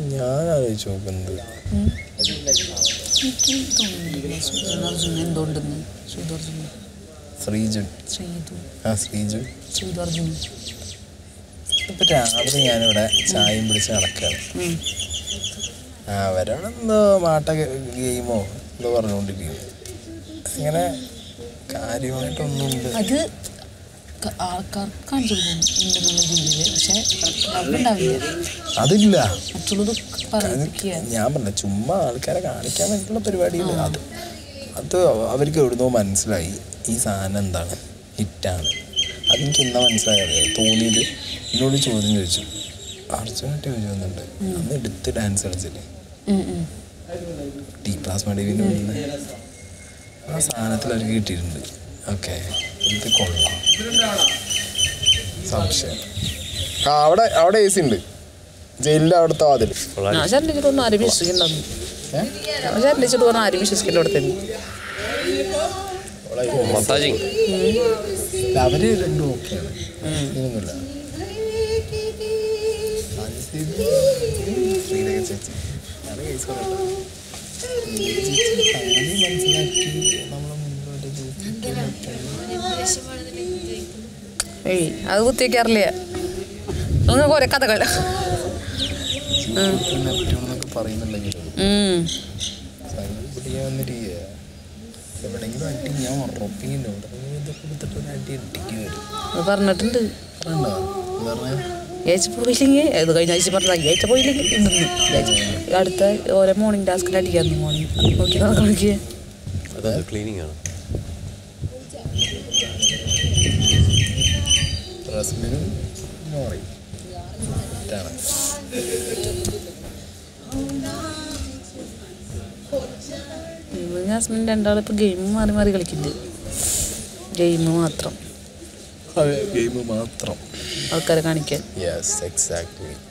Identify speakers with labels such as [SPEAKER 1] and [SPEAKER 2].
[SPEAKER 1] ഞാൻ ആലോചിച്ച് നോക്കുന്നത്
[SPEAKER 2] എനിക്ക് തോന്നുന്നില്ല ശ്രീധർജുൻ എന്തുകൊണ്ടെന്ന് ശ്രീധർജുൻ
[SPEAKER 1] ശ്രീജുൻ
[SPEAKER 2] ശ്രീതു
[SPEAKER 1] ആ ശ്രീജുൻ
[SPEAKER 2] ശ്രീധർജുൻ
[SPEAKER 1] ഇപ്പൊ രാവിലെ ഞാനിവിടെ ചായയും പിടിച്ച് നടക്കുകയാണ്
[SPEAKER 2] ഉം.
[SPEAKER 1] അവരാണെന്തോ മാട്ട ഗെയിമോ എന്തോ പറഞ്ഞുകൊണ്ടിരിക്കുന്നു അങ്ങനെ കാര്യമായിട്ടൊന്നുമില്ല
[SPEAKER 2] അത് ക- ആൾക്കാർക്ക് കാണിച്ചു കൊടുക്കും ഉണ്ടെന്നുള്ള രീതിയിൽ പക്ഷെ ലവ് ഉണ്ടാവില്ല
[SPEAKER 1] അതില്ല
[SPEAKER 2] മറ്റുള്ളത് പറയിപ്പിക്കുക
[SPEAKER 1] ഞാൻ പറഞ്ഞ ചുമ്മാ ആൾക്കാരെ കാണിക്കാൻ വേണ്ടിയിട്ടുള്ള പരിപാടിയില്ല അത് അത് അവർക്ക് എവിടുന്നോ മനസ്സിലായി ഈ സാധനം എന്താണ് ഹിറ്റാണ് അതെനിക്ക് എന്നാ മനസ്സിലായത് തോന്നിയത് എന്നോട് ചോദ്യം ചോദിച്ചു അർജുനായിട്ട് ചോദിക്കുന്നുണ്ട് അന്ന് എടുത്ത് ഡാൻസ് കളിച്ചില്ലേ
[SPEAKER 2] ഉം, ഉം.
[SPEAKER 1] ടീ പ്ലാസ്മ ഡിവിൻ്റെ മുന്നിൽ ആ സാധനത്തിൽ അവർക്ക് കിട്ടിയിട്ടുണ്ട് ഓക്കെ ഇത് കൊള്ളാം സംശയം ആ അവിടെ അവിടെ എ സി ഉണ്ട് ജയിലിൻ്റെ അവിടുത്തെ വാതിൽ
[SPEAKER 2] ഞാൻ ശരണിച്ചിട്ട് ഒന്നും ആരും വിശ്വസിക്കണ്ടെന്ന്
[SPEAKER 1] ഏ?
[SPEAKER 2] ഞാൻ ശരണിച്ചിട്ട് പറഞ്ഞാൽ ആരും വിശ്വസിക്കേണ്ട അവിടെ തന്നെ
[SPEAKER 3] മസാജിങ്
[SPEAKER 1] അവര് രണ്ടും ഓക്കെയാണ് ഇതൊന്നുമില്ല ശ്രീരേഖ ചേച്ചി അത് കേസ് പറയണ്ട. ശ്രീരേഖ ചേച്ചി കാര്യം മനസ്സിലാക്കി നമ്മളെ മുന്നോട്ട്
[SPEAKER 2] ഏയ് അത് കുത്തിവെക്കാറില്ല നിങ്ങൾക്ക് ഓരോ കഥകൾ
[SPEAKER 1] പറ്റുമെന്നൊക്കെ പറയുന്നുണ്ടെങ്കിലും
[SPEAKER 2] ഉം.
[SPEAKER 1] സൈലന്റ് പിടിക്കാൻ വന്നിരിക്കുക എവിടെയെങ്കിലും അടി ഞാൻ ഉറപ്പിക്കുന്നു ഇതൊക്കെ കൊടുത്തിട്ട് ഒരു അടി അടിക്ക് വരും
[SPEAKER 2] അത് പറഞ്ഞിട്ടുണ്ട്
[SPEAKER 1] പറയണ്ടോ പറഞ്ഞ
[SPEAKER 2] ഈ ആഴ്ച പോയില്ലെങ്കിൽ അത് കഴിഞ്ഞ ആഴ്ച പറഞ്ഞത് ഈ ആഴ്ച പോയില്ലെങ്കിൽ ഇന്ന് ഈ ആഴ്ച അടുത്ത ഓരോ മോർണിംഗ് ടാസ്കിൽ അടിക്കാന്ന് മോർണിംഗ് നോക്കി നോക്കി
[SPEAKER 3] അത് ക്ലീനിങ് ആണ്
[SPEAKER 1] റസ്മിനും മോറി ഇതാണ്
[SPEAKER 2] ജാസ്മിൻ രണ്ടാളിപ്പോൾ ഗെയിം മാറി മാറി കളിക്കുന്നുണ്ട് ഗെയിം മാത്രം
[SPEAKER 1] അതെ ഗെയിം മാത്രം
[SPEAKER 2] ആൾക്കാരെ കാണിക്കാൻ
[SPEAKER 1] യെസ് എക്സാക്ട്ലി